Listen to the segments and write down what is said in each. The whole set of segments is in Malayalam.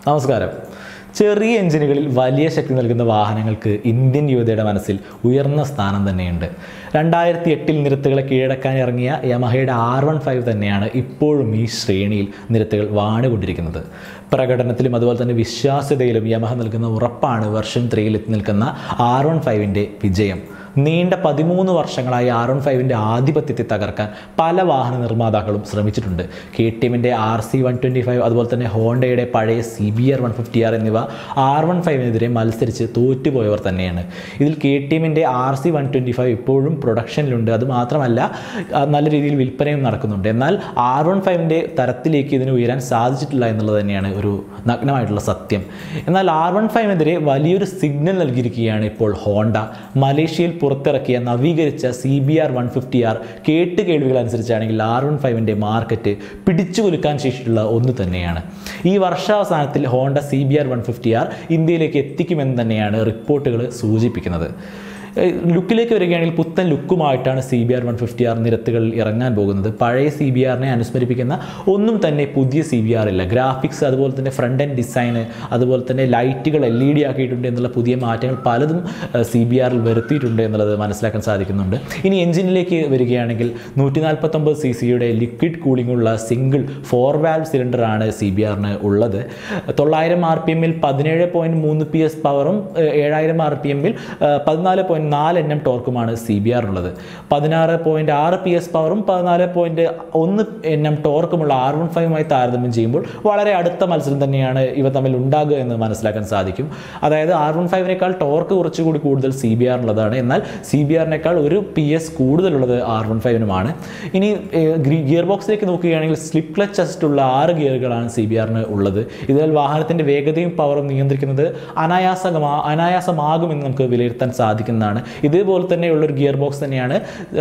നമസ്കാരം ചെറിയ എഞ്ചിനുകളിൽ വലിയ ശക്തി നൽകുന്ന വാഹനങ്ങൾക്ക് ഇന്ത്യൻ യുവതയുടെ മനസ്സിൽ ഉയർന്ന സ്ഥാനം തന്നെയുണ്ട് രണ്ടായിരത്തി എട്ടിൽ നിരത്തുകളെ കീഴടക്കാൻ ഇറങ്ങിയ യമഹയുടെ ആർ വൺ ഫൈവ് തന്നെയാണ് ഇപ്പോഴും ഈ ശ്രേണിയിൽ നിരത്തുകൾ വാണുകൊണ്ടിരിക്കുന്നത് പ്രകടനത്തിലും അതുപോലെ തന്നെ വിശ്വാസ്യതയിലും യമഹ നൽകുന്ന ഉറപ്പാണ് വെർഷൻ ത്രീയിൽ എത്തി നിൽക്കുന്ന ആർ വൺ ഫൈവിൻ്റെ വിജയം നീണ്ട പതിമൂന്ന് വർഷങ്ങളായി ആർ വൺ ഫൈവിൻ്റെ ആധിപത്യത്തെ തകർക്കാൻ പല വാഹന നിർമ്മാതാക്കളും ശ്രമിച്ചിട്ടുണ്ട് കെ ടി എമ്മിൻ്റെ R C one twenty five അതുപോലെ തന്നെ ഹോണ്ടയുടെ പഴയ C B R one fifty R എന്നിവ ആർ വൺ ഫൈവിനെതിരെ മത്സരിച്ച് തോറ്റുപോയവർ തന്നെയാണ് ഇതിൽ കെ ടി എമ്മിൻ്റെ R C one twenty five ഇപ്പോഴും പ്രൊഡക്ഷനിലുണ്ട് അത് മാത്രമല്ല ആ, നല്ല രീതിയിൽ വിൽപ്പനയും നടക്കുന്നുണ്ട് എന്നാൽ ആർ വൺ ഫൈവിൻ്റെ തരത്തിലേക്ക് ഇതിന് ഉയരാൻ സാധിച്ചിട്ടില്ല എന്നുള്ളത് തന്നെയാണ് ഒരു നഗ്നമായിട്ടുള്ള സത്യം എന്നാൽ ആർ വൺ ഫൈവിനെതിരെ വലിയൊരു സിഗ്നൽ നൽകിയിരിക്കുകയാണ് ഇപ്പോൾ ഹോണ്ട മലേഷ്യയിൽ പുറത്തിറക്കിയ നവീകരിച്ച C B R one fifty R കേട്ട് കേൾവികൾ അനുസരിച്ചാണെങ്കിൽ ആർ വൺ ഫൈവിൻ്റെ മാർക്കറ്റ് പിടിച്ചു കുലുക്കാൻ ശേഷിയുള്ള ഒന്ന് തന്നെയാണ് ഈ വർഷാവസാനത്തിൽ Honda C B R one fifty R ഇന്ത്യയിലേക്ക് എത്തിക്കുമെന്ന് തന്നെയാണ് റിപ്പോർട്ടുകൾ സൂചിപ്പിക്കുന്നത് ഏഹ് ലുക്കിലേക്ക് വരികയാണെങ്കിൽ പുത്തൻ ലുക്കുമായിട്ടാണ് C B R one fifty R നിരത്തുകളിൽ ഇറങ്ങാൻ പോകുന്നത് പഴയ സി ബി ആറിനെ അനുസ്മരിപ്പിക്കുന്ന ഒന്നും തന്നെ പുതിയ സി ബി ആർ ഇല്ല ഗ്രാഫിക്സ് അതുപോലെ തന്നെ ഫ്രണ്ട് ആൻഡ് ഡിസൈന് അതുപോലെ തന്നെ ലൈറ്റുകൾ എൽ ഇ ഡി ആക്കിയിട്ടുണ്ട് എന്നുള്ള പുതിയ മാറ്റങ്ങൾ പലതും സി ബി ആറിൽ വരുത്തിയിട്ടുണ്ട് എന്നുള്ളത് മനസ്സിലാക്കാൻ സാധിക്കുന്നുണ്ട് ഇനി എഞ്ചിനിലേക്ക് വരികയാണെങ്കിൽ നൂറ്റി നാൽപ്പത്തൊമ്പത് സി സിയുടെ ലിക്വിഡ് കൂളിംഗ് ഉള്ള സിംഗിൾ ഫോർ വാൽവ് സിലിണ്ടറാണ് സി ബി ആറിന് ഉള്ളത് തൊള്ളായിരം ആർ പി എമ്മിൽ പതിനേഴ് പോയിൻറ്റ് മൂന്ന് പി എസ് പവറും ഏഴായിരം ആർ പി എമ്മിൽ പതിനാല് പോയിൻറ്റ് നാല് എൻ എം ടോർക്കുമാണ് സി ബി ആറിനുള്ളത് പതിനാറ് പോയിൻറ്റ് ആറ് പി എസ് പവറും പതിനാല് പോയിൻറ്റ് ഒന്ന് എൻ എം ടോർക്കുമുള്ള ആർ വൺ ഫൈവുമായി താരതമ്യം ചെയ്യുമ്പോൾ വളരെ അടുത്ത മത്സരം തന്നെയാണ് ഇവ തമ്മിൽ ഉണ്ടാകുക എന്ന് മനസ്സിലാക്കാൻ സാധിക്കും അതായത് ആർ വൺ ഫൈവിനേക്കാൾ ടോർക്ക് കുറച്ചുകൂടി കൂടുതൽ സി ബി ആറിനുള്ളതാണ് എന്നാൽ സി ബി ആറിനേക്കാൾ ഒരു പി എസ് കൂടുതലുള്ളത് ആർ വൺ ഫൈവിനുമാണ് ഇനി ഗിയർ ബോക്സിലേക്ക് നോക്കുകയാണെങ്കിൽ സ്ലിപ്പ് ക്ലച്ച് അസിസ്റ്റുള്ള ആറ് ഗിയറുകളാണ് സി ബി ആറിന് ഉള്ളത് ഇതിൽ വാഹനത്തിൻ്റെ വേഗതയും പവറും നിയന്ത്രിക്കുന്നത് അനായാസമാ അനായാസമാകുമെന്ന് നമുക്ക് വിലയിരുത്താൻ സാധിക്കുന്നതാണ് ഇതേപോലെ തന്നെയുള്ള ഒരു ഗിയർ ബോക്സ് തന്നെയാണ്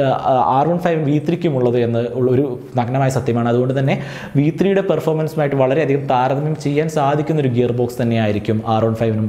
ആർ വൺ ഫൈവ് വി ത്രീക്കും ഉള്ളത് എന്ന് ഉള്ള ഒരു നഗ്നമായ സത്യമാണ് അതുകൊണ്ട് തന്നെ വി ത്രീയുടെ പെർഫോമൻസുമായിട്ട് വളരെയധികം താരതമ്യം ചെയ്യാൻ സാധിക്കുന്ന ഒരു ഗിയർ ബോക്സ് തന്നെയായിരിക്കും ആർ വൺ ഫൈവിനും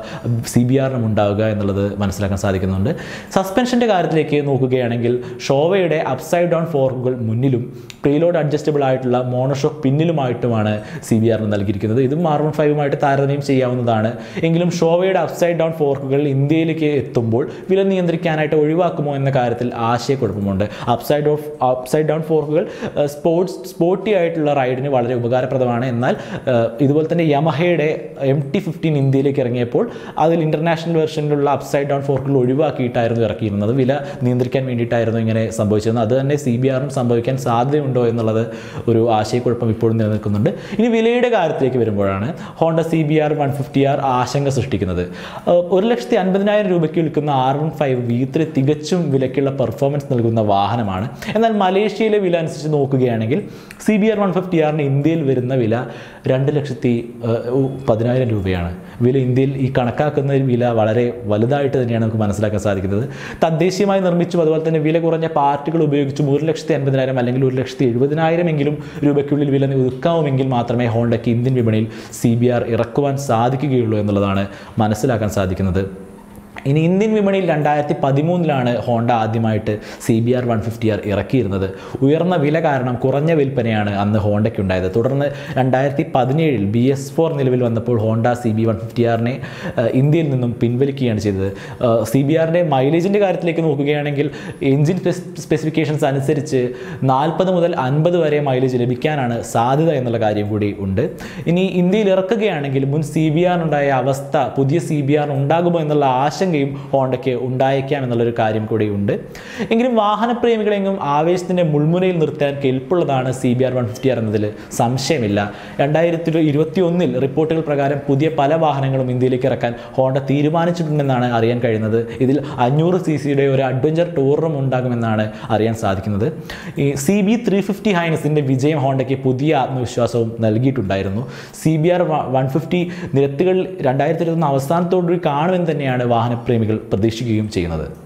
സി ബി ആറിനും ഉണ്ടാവുക എന്നുള്ളത് മനസ്സിലാക്കാൻ സാധിക്കുന്നുണ്ട് സസ്പെൻഷൻ്റെ കാര്യത്തിലേക്ക് നോക്കുകയാണെങ്കിൽ ഷോവയുടെ അപ്സൈഡ് ഡൗൺ ഫോർക്കുകൾ മുന്നിലും പ്രീലോഡ് അഡ്ജസ്റ്റബിൾ ആയിട്ടുള്ള മോണോഷോക്ക് പിന്നിലുമായിട്ടുമാണ് സി ബി ആറിന് നൽകിയിരിക്കുന്നത് ഇതും ആർ വൺ ഫൈവുമായിട്ട് താരതമ്യം ചെയ്യാവുന്നതാണ് എങ്കിലും ഷോവയുടെ അപ്സൈഡ് ഡൗൺ ഫോർക്കുകൾ ഇന്ത്യയിലേക്ക് എത്തുമ്പോൾ വില നിയന്ത്രിക്കാനായിട്ട് ഒഴിവാക്കുമോ എന്ന കാര്യത്തിൽ ആശയക്കുഴപ്പമുണ്ട് അപ്സൈഡ് ഓഫ് അപ്സൈഡ് ഡൗൺ ഫോർക്കുകൾ സ്പോർട്സ് സ്പോർട്ടി ആയിട്ടുള്ള റൈഡിന് വളരെ ഉപകാരപ്രദമാണ് എന്നാൽ ഏഹ്, ഇതുപോലെ തന്നെ യമഹയുടെ എം ടി ഫിഫ്റ്റീൻ ഇന്ത്യയിലേക്ക് ഇറങ്ങിയപ്പോൾ അതിൽ ഇൻ്റർനാഷണൽ വെർഷനിലുള്ള അപ്സൈഡ് ഡൗൺ ഫോർക്കുകൾ ഒഴിവാക്കിയിട്ടായിരുന്നു ഇറക്കിയിരുന്നത് വില നിയന്ത്രിക്കാൻ വേണ്ടിയിട്ടായിരുന്നു ഇങ്ങനെ സംഭവിച്ചിരുന്നത് അത് തന്നെ സി ബി ആറിനും സംഭവിക്കാൻ സാധ്യതയുണ്ടോ എന്നുള്ളത് ഒരു ആശയക്കുഴപ്പം ഇപ്പോഴും നിലനിൽക്കുന്നുണ്ട് ഇനി വിലയുടെ കാര്യത്തിലേക്ക് വരുമ്പോഴാണ് Honda C B R one fifty R ആശങ്ക സൃഷ്ടിക്കുന്നത് ഏഹ്, ഒരു ലക്ഷത്തി അൻപതിനായിരം രൂപയ്ക്ക് വിൽക്കുന്ന R one five V three തികച്ചും വിലയ്ക്കുള്ള പെർഫോമൻസ് നൽകുന്ന വാഹനമാണ് എന്നാൽ മലേഷ്യയിലെ വില അനുസരിച്ച് നോക്കുകയാണെങ്കിൽ C B R one fifty ആറിന് ഇന്ത്യയിൽ വരുന്ന വില രണ്ട് ലക്ഷത്തി ഏഹ്, ഉ- പതിനായിരം രൂപയാണ് വില ഇന്ത്യയിൽ ഈ കണക്കാക്കുന്ന ഒരു വില വളരെ വലുതായിട്ട് തന്നെയാണ് നമുക്ക് മനസ്സിലാക്കാൻ സാധിക്കുന്നത് തദ്ദേശീയമായി നിർമ്മിച്ചും അതുപോലെ തന്നെ വില കുറഞ്ഞ പാർട്ടുകൾ ഉപയോഗിച്ചും ഒരു ലക്ഷത്തി അൻപതിനായിരം അല്ലെങ്കിൽ ഒരു ലക്ഷത്തി എഴുപതിനായിരം എങ്കിലും രൂപയ്ക്കുള്ളിൽ വില ഒതുക്കാവുമെങ്കിൽ മാത്രമേ ഹോണ്ടയ്ക്ക് ഇന്ത്യൻ വിപണിയിൽ സി ബി ആർ ഇറക്കുവാൻ സാധിക്കുകയുള്ളൂ എന്നുള്ളതാണ് മനസ്സിലാക്കാൻ സാധിക്കുന്നത് ഇനി ഇന്ത്യൻ വിപണിയിൽ രണ്ടായിരത്തി പതിമൂന്നിലാണ് ഹോണ്ട ആദ്യമായിട്ട് C B R one fifty R ഇറക്കിയിരുന്നത് ഉയർന്ന വില കാരണം കുറഞ്ഞ വിൽപ്പനയാണ് അന്ന് ഹോണ്ടയ്ക്ക് ഉണ്ടായത് തുടർന്ന് രണ്ടായിരത്തി പതിനേഴിൽ ബി എസ് ഫോർ നിലവിൽ വന്നപ്പോൾ Honda C B one fifty ആറിനെ ഇന്ത്യയിൽ നിന്നും പിൻവലിക്കുകയാണ് ചെയ്തത് സി ബി ആറിൻ്റെ മൈലേജിൻ്റെ കാര്യത്തിലേക്ക് നോക്കുകയാണെങ്കിൽ എഞ്ചിൻ സ്പെസിഫിക്കേഷൻസ് അനുസരിച്ച് നാൽപ്പത് മുതൽ അൻപത് വരെ മൈലേജ് ലഭിക്കാനാണ് സാധ്യത എന്നുള്ള കാര്യം കൂടി ഉണ്ട് ഇനി ഇന്ത്യയിൽ ഇറക്കുകയാണെങ്കിൽ മുൻ സി ബി ആറിനുണ്ടായ അവസ്ഥ പുതിയ സി ബി ആറിന് ഉണ്ടാകുമോ എന്നുള്ള ആശങ്കയും ഹോണ്ടയ്ക്ക് ഉണ്ടായേക്കാം എന്നുള്ളൊരു കാര്യം കൂടി ഉണ്ട് എങ്കിലും വാഹനപ്രേമികളെങ്കിലും ആവേശത്തിൻ്റെ മുൾമുനയിൽ നിർത്താൻ കെൽപ്പുള്ളതാണ് C B R one fifty R എന്നതിൽ സംശയമില്ല രണ്ടായിരത്തി ഇരുപത്തി ഒന്നിൽ റിപ്പോർട്ടുകൾ പ്രകാരം പുതിയ പല വാഹനങ്ങളും ഇന്ത്യയിലേക്ക് ഇറക്കാൻ ഹോണ്ട തീരുമാനിച്ചിട്ടുണ്ടെന്നാണ് അറിയാൻ കഴിയുന്നത് ഇതിൽ അഞ്ഞൂറ് സി സിയുടെ ഒരു അഡ്വഞ്ചർ ടൂറും ഉണ്ടാകുമെന്നാണ് അറിയാൻ സാധിക്കുന്നത് ഈ സി ബി ത്രീ ഫിഫ്റ്റി ഹൈനസിൻ്റെ വിജയം ഹോണ്ടയ്ക്ക് പുതിയ ആത്മവിശ്വാസവും നൽകിയിട്ടുണ്ടായിരുന്നു C B R one fifty നിരത്തുകൾ രണ്ടായിരത്തി ഇരുപത്തൊന്ന് അവസാനത്തോടുകൂടി കാണുമെന്ന് തന്നെയാണ് വാഹനപ്രേമികൾ പ്രതീക്ഷിക്കുകയും ചെയ്യുന്നത്